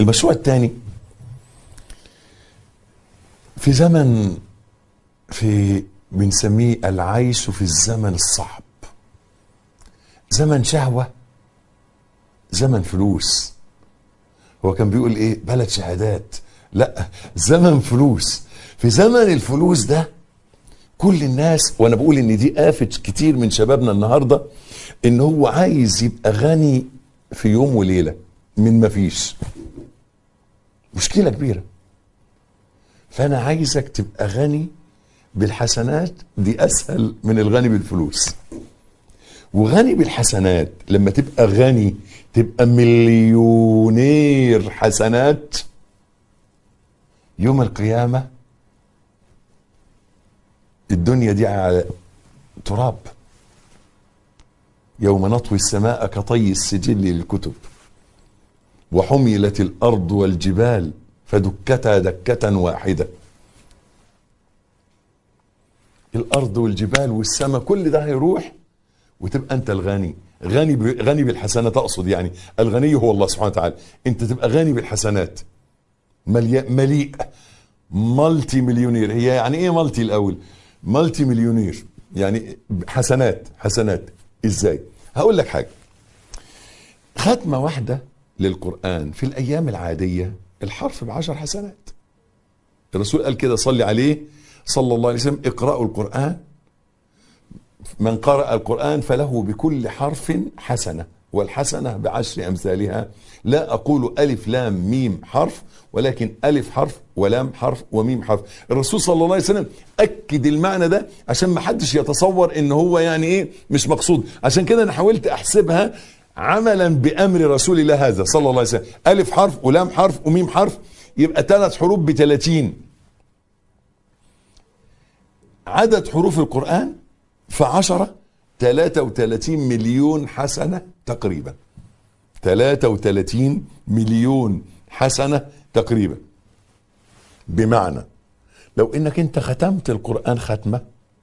المشروع الثاني في زمن في بنسميه العيش في الزمن الصعب زمن شهوة زمن فلوس هو كان بيقول ايه بلد شهادات لا زمن فلوس في زمن الفلوس ده كل الناس وانا بقول ان دي آفة كتير من شبابنا النهاردة ان هو عايز يبقى غني في يوم وليلة من ما فيش مشكلة كبيرة فانا عايزك تبقى غني بالحسنات دي اسهل من الغني بالفلوس وغني بالحسنات لما تبقى غني تبقى مليونير حسنات يوم القيامة الدنيا دي على تراب يوم نطوي السماء كطي السجل للكتب وحملت الأرض والجبال فدكتا دكة واحدة الأرض والجبال والسماء كل ده هيروح وتبقى أنت الغني غني ب... غني بالحسنات أقصد يعني الغني هو الله سبحانه وتعالى أنت تبقى غني بالحسنات ملي... مليء مالتي مليونير هي يعني ايه مالتي الاول مالتي مليونير يعني حسنات حسنات ازاي هقول لك حاجه ختمه واحده للقران في الايام العاديه الحرف بعشر حسنات الرسول قال كده صلي عليه صلى الله عليه وسلم اقرأوا القرآن من قرأ القرآن فله بكل حرف حسنة والحسنة بعشر أمثالها لا أقول ألف لام ميم حرف ولكن ألف حرف ولام حرف وميم حرف الرسول صلى الله عليه وسلم أكد المعنى ده عشان ما حدش يتصور إن هو يعني إيه مش مقصود عشان كده أنا حاولت أحسبها عملا بأمر رسول الله هذا صلى الله عليه وسلم ألف حرف ولام حرف وميم حرف يبقى ثلاث حروف بثلاثين عدد حروف القرآن في عشرة 33 مليون حسنة تقريبا 33 مليون حسنة تقريبا بمعنى لو انك انت ختمت القرآن ختمة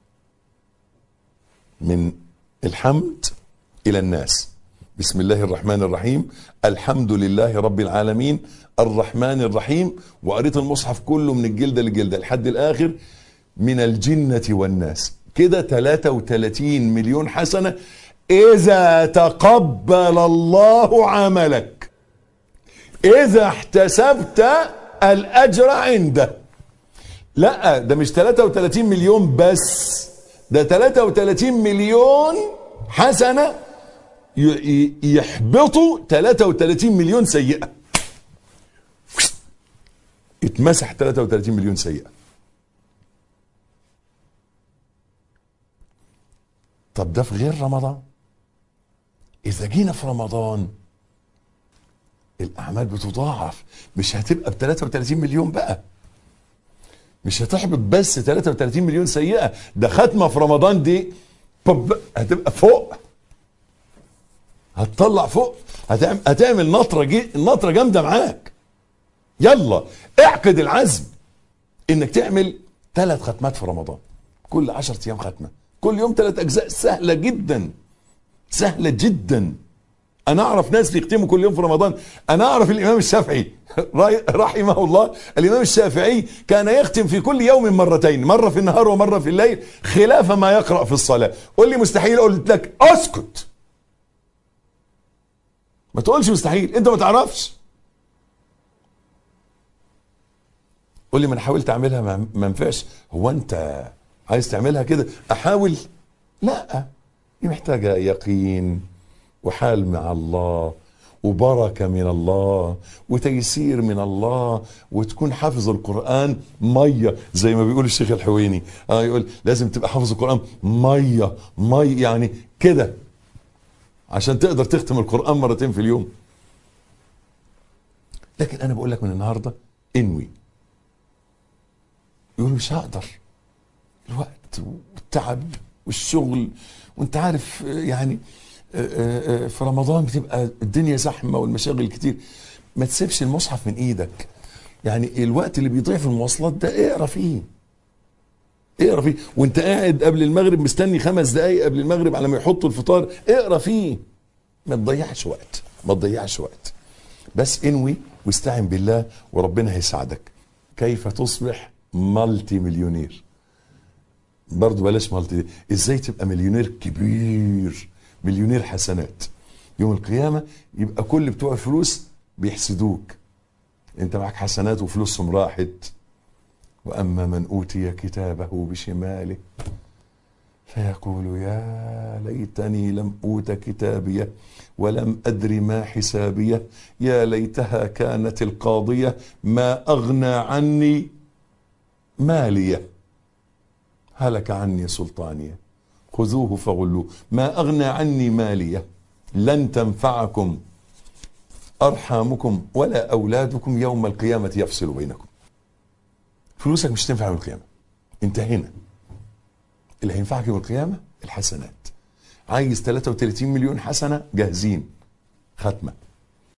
من الحمد الى الناس بسم الله الرحمن الرحيم الحمد لله رب العالمين الرحمن الرحيم وقريت المصحف كله من الجلدة للجلدة لحد الاخر من الجنة والناس كده 33 مليون حسنة إذا تقبل الله عملك إذا احتسبت الأجر عنده لا ده مش 33 مليون بس ده 33 مليون حسنة يحبطوا 33 مليون سيئة اتمسح 33 مليون سيئة طب ده في غير رمضان اذا جينا في رمضان الاعمال بتضاعف مش هتبقى ب 33 مليون بقى مش هتحبط بس 33 مليون سيئه ده ختمه في رمضان دي بب هتبقى فوق هتطلع فوق هتعمل, هتعمل نطره جي نطره جامده معاك يلا اعقد العزم انك تعمل ثلاث ختمات في رمضان كل 10 ايام ختمه كل يوم ثلاث اجزاء سهله جدا سهله جدا انا اعرف ناس بيختموا كل يوم في رمضان انا اعرف الامام الشافعي رحمه الله الامام الشافعي كان يختم في كل يوم مرتين مره في النهار ومره في الليل خلاف ما يقرا في الصلاه قول لي مستحيل قلت لك اسكت ما تقولش مستحيل انت ما تعرفش قول لي ما انا حاولت اعملها ما منفعش هو انت عايز تعملها كده احاول لا دي محتاجة يقين وحال مع الله وبركة من الله وتيسير من الله وتكون حافظ القرآن مية زي ما بيقول الشيخ الحويني اه يقول لازم تبقى حافظ القرآن مية مية يعني كده عشان تقدر تختم القرآن مرتين في اليوم لكن انا بقول لك من النهاردة انوي يقول مش هقدر الوقت والتعب والشغل وانت عارف يعني في رمضان بتبقى الدنيا زحمه والمشاغل كتير ما تسيبش المصحف من ايدك يعني الوقت اللي بيضيع في المواصلات ده اقرا فيه اقرا فيه وانت قاعد قبل المغرب مستني خمس دقايق قبل المغرب على ما يحطوا الفطار اقرا فيه ما تضيعش وقت ما تضيعش وقت بس انوي واستعن بالله وربنا هيساعدك كيف تصبح مالتي مليونير برضو بلاش مالتي ازاي تبقى مليونير كبير مليونير حسنات يوم القيامة يبقى كل بتوع الفلوس بيحسدوك انت معك حسنات وفلوسهم راحت واما من اوتي كتابه بشماله فيقول يا ليتني لم اوت كتابيه ولم ادر ما حسابيه يا ليتها كانت القاضيه ما اغنى عني ماليه هلك عني سلطانيه خذوه فغلوه ما اغنى عني ماليه لن تنفعكم ارحامكم ولا اولادكم يوم القيامه يفصل بينكم فلوسك مش تنفع يوم القيامه انتهينا اللي هينفعك يوم القيامه الحسنات عايز 33 مليون حسنه جاهزين ختمه